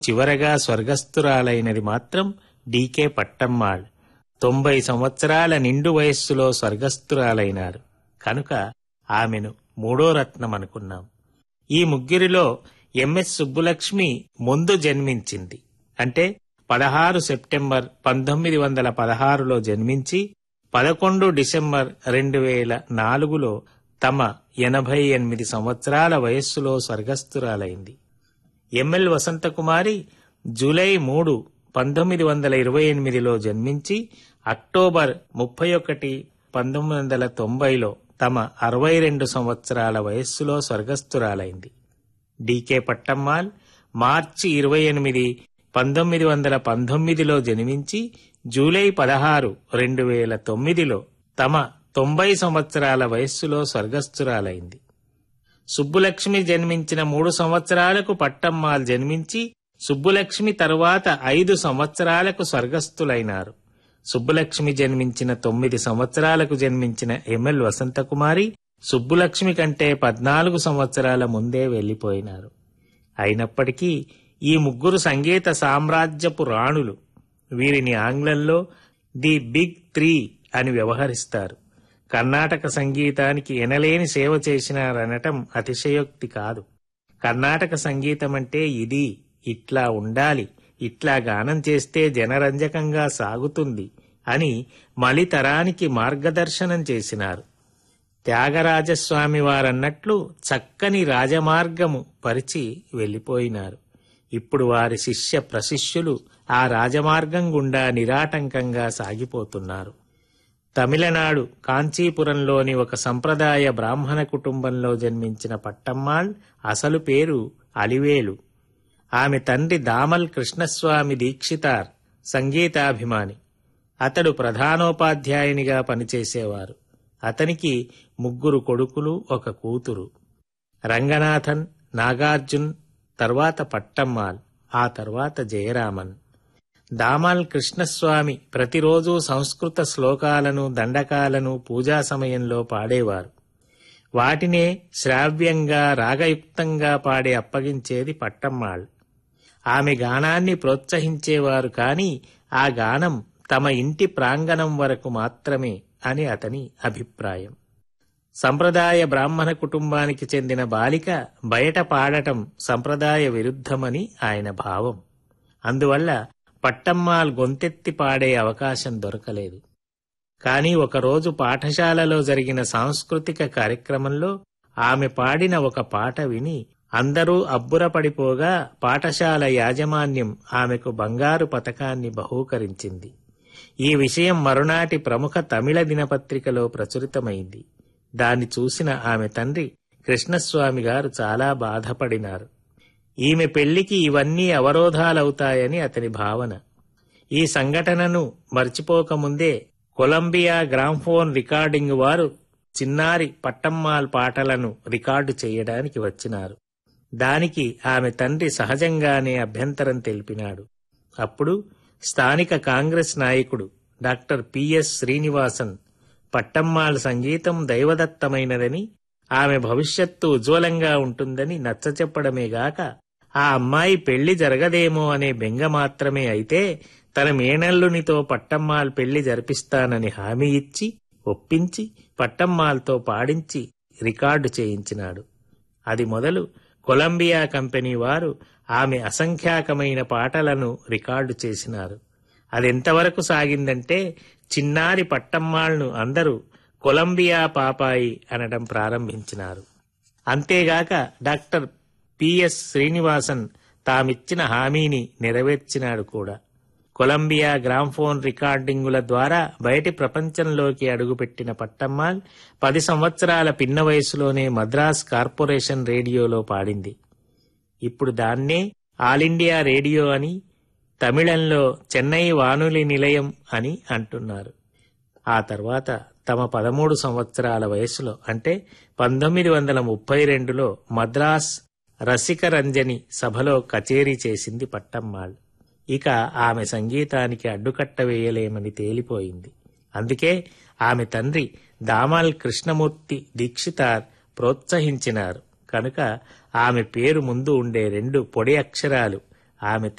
చివరగా స్వర్గస్థురాలైనది మాత్రం డీకే పట్టమ్మాళ్ తొంభై సంవత్సరాల నిండు వయస్సులో స్వర్గస్థురాలైనారు కనుక ఆమెను మూడో రత్నం అనుకున్నాం ఈ ముగ్గురిలో ఎంఎస్ సుబ్బులక్ష్మి ముందు జన్మించింది అంటే పదహారు సెప్టెంబర్ పంతొమ్మిది వందల పదహారులో జన్మించి పదకొండు డిసెంబర్ రెండు వేల నాలుగులో తమ ఎనభై ఎనిమిది సంవత్సరాల వయస్సులో స్వర్గస్థురాలైంది ఎంఎల్ వసంతకుమారి జూలై మూడు పంతొమ్మిది వందల ఇరవై ఎనిమిదిలో జన్మించి అక్టోబర్ ముప్పై ఒకటి పంతొమ్మిది వందల తొంభైలో తమ అరవై రెండు సంవత్సరాల వయస్సులో స్వర్గస్థురాలైంది డీకే పట్టమ్మాల్ మార్చి ఇరవై ఎనిమిది పంతొమ్మిది వందల పంతొమ్మిదిలో జన్మించి జూలై పదహారు రెండు వేల తొమ్మిదిలో తమ తొంభై సంవత్సరాల వయస్సులో స్వర్గస్థురాలైంది సుబ్బులక్ష్మి జన్మించిన మూడు సంవత్సరాలకు పట్టమ్మాల్ జన్మించి సుబ్బులక్ష్మి తరువాత ఐదు సంవత్సరాలకు స్వర్గస్థులైనారు సుబ్బులక్ష్మి జన్మించిన తొమ్మిది సంవత్సరాలకు జన్మించిన ఎంఎల్ వసంతకుమారి సుబ్బులక్ష్మి కంటే పద్నాలుగు సంవత్సరాల ముందే వెళ్లిపోయినారు అయినప్పటికీ ఈ ముగ్గురు సంగీత సామ్రాజ్యపు రాణులు వీరిని ఆంగ్లంలో ది బిగ్ త్రీ అని వ్యవహరిస్తారు కర్ణాటక సంగీతానికి ఎనలేని సేవ చేసినారనటం అతిశయోక్తి కాదు కర్ణాటక సంగీతం అంటే ఇది ఇట్లా ఉండాలి ఇట్లా గానం చేస్తే జనరంజకంగా సాగుతుంది అని మలితరానికి మార్గదర్శనం చేసినారు త్యాగరాజస్వామి వారన్నట్లు చక్కని రాజమార్గము పరిచి వెళ్ళిపోయినారు ఇప్పుడు వారి శిష్య ప్రశిష్యులు ఆ రాజమార్గం గుండా నిరాటంకంగా సాగిపోతున్నారు తమిళనాడు కాంచీపురంలోని ఒక సంప్రదాయ బ్రాహ్మణ కుటుంబంలో జన్మించిన పట్టమ్మాళ్ అసలు పేరు అలివేలు ఆమె తండ్రి దామల్ కృష్ణస్వామి దీక్షితార్ సంగీతాభిమాని అతడు ప్రధానోపాధ్యాయునిగా పనిచేసేవారు అతనికి ముగ్గురు కొడుకులు ఒక కూతురు రంగనాథన్ నాగార్జున్ తర్వాత పట్టమ్మాల్ ఆ తర్వాత జయరామన్ దామాల్ కృష్ణస్వామి ప్రతిరోజు సంస్కృత శ్లోకాలను దండకాలను పూజా సమయంలో పాడేవారు వాటినే శ్రావ్యంగా రాగయుక్తంగా పాడే అప్పగించేది పట్టమ్మాళ్ ఆమె గానాన్ని ప్రోత్సహించేవారు కాని ఆ గానం తమ ఇంటి ప్రాంగణం వరకు మాత్రమే అని అతని అభిప్రాయం సంప్రదాయ బ్రాహ్మణ కుటుంబానికి చెందిన బాలిక బయట పాడటం సంప్రదాయ విరుద్ధమని ఆయన భావం అందువల్ల పట్టమ్మాల్ గొంతెత్తి పాడే అవకాశం దొరకలేదు కాని ఒకరోజు పాఠశాలలో జరిగిన సాంస్కృతిక కార్యక్రమంలో ఆమె పాడిన ఒక పాట విని అందరూ అబ్బురపడిపోగా పాఠశాల యాజమాన్యం ఆమెకు బంగారు పతకాన్ని బహూకరించింది ఈ విషయం మరునాటి ప్రముఖ తమిళ దినపత్రికలో ప్రచురితమైంది దాన్ని చూసిన ఆమె తండ్రి కృష్ణస్వామి గారు చాలా బాధపడినారు ఈమె పెళ్లికి ఇవన్నీ అవరోధాలవుతాయని అతని భావన ఈ సంఘటనను మర్చిపోకముందే కొలంబియా గ్రామ్ఫోన్ రికార్డింగ్ వారు చిన్నారి పట్టమ్మాల్ పాటలను రికార్డు చేయడానికి వచ్చినారు దానికి ఆమె తండ్రి సహజంగానే అభ్యంతరం తెలిపినాడు అప్పుడు స్థానిక కాంగ్రెస్ నాయకుడు డాక్టర్ పిఎస్ శ్రీనివాసన్ పట్టమ్మాళ్ సంగీతం దైవదత్తమైనదని ఆమె భవిష్యత్తు ఉజ్వలంగా ఉంటుందని నచ్చచెప్పడమేగాక ఆ అమ్మాయి పెళ్లి జరగదేమో అనే బెంగ మాత్రమే అయితే తన మేనల్లునితో పట్టమ్మాల్ పెళ్లి జరిపిస్తానని హామీ ఇచ్చి ఒప్పించి పట్టమ్మాల్తో పాడించి రికార్డు చేయించినాడు అది మొదలు కొలంబియా కంపెనీ వారు ఆమె అసంఖ్యాకమైన పాటలను రికార్డు చేసినారు అదెంతవరకు సాగిందంటే చిన్నారి పట్టమ్మాళ్ను అందరూ కొలంబియా పాపాయి అనడం ప్రారంభించినారు అంతేగాక డాక్టర్ పిఎస్ శ్రీనివాసన్ తామిచ్చిన హామీని నెరవేర్చినాడు కూడా కొలంబియా గ్రామ్ఫోన్ రికార్డింగుల ద్వారా బయటి ప్రపంచంలోకి అడుగుపెట్టిన పట్టమ్మాల్ పది సంవత్సరాల పిన్న వయసులోనే మద్రాస్ కార్పొరేషన్ రేడియోలో పాడింది ఇప్పుడు దాన్నే ఆల్ ఇండియా రేడియో అని తమిళంలో చెన్నై వానులి నిలయం అని అంటున్నారు ఆ తర్వాత తమ పదమూడు సంవత్సరాల వయసులో అంటే పంతొమ్మిది వందల ముప్పై రెండులో మద్రాస్ రసికరంజని సభలో కచేరీ చేసింది పట్టమ్మాళ్ ఇక ఆమె సంగీతానికి అడ్డుకట్ట వేయలేమని తేలిపోయింది అందుకే ఆమె తండ్రి దామాల్ కృష్ణమూర్తి దీక్షితార్ ప్రోత్సహించినారు కనుక ఆమె పేరు ముందు ఉండే రెండు పొడి అక్షరాలు ఆమె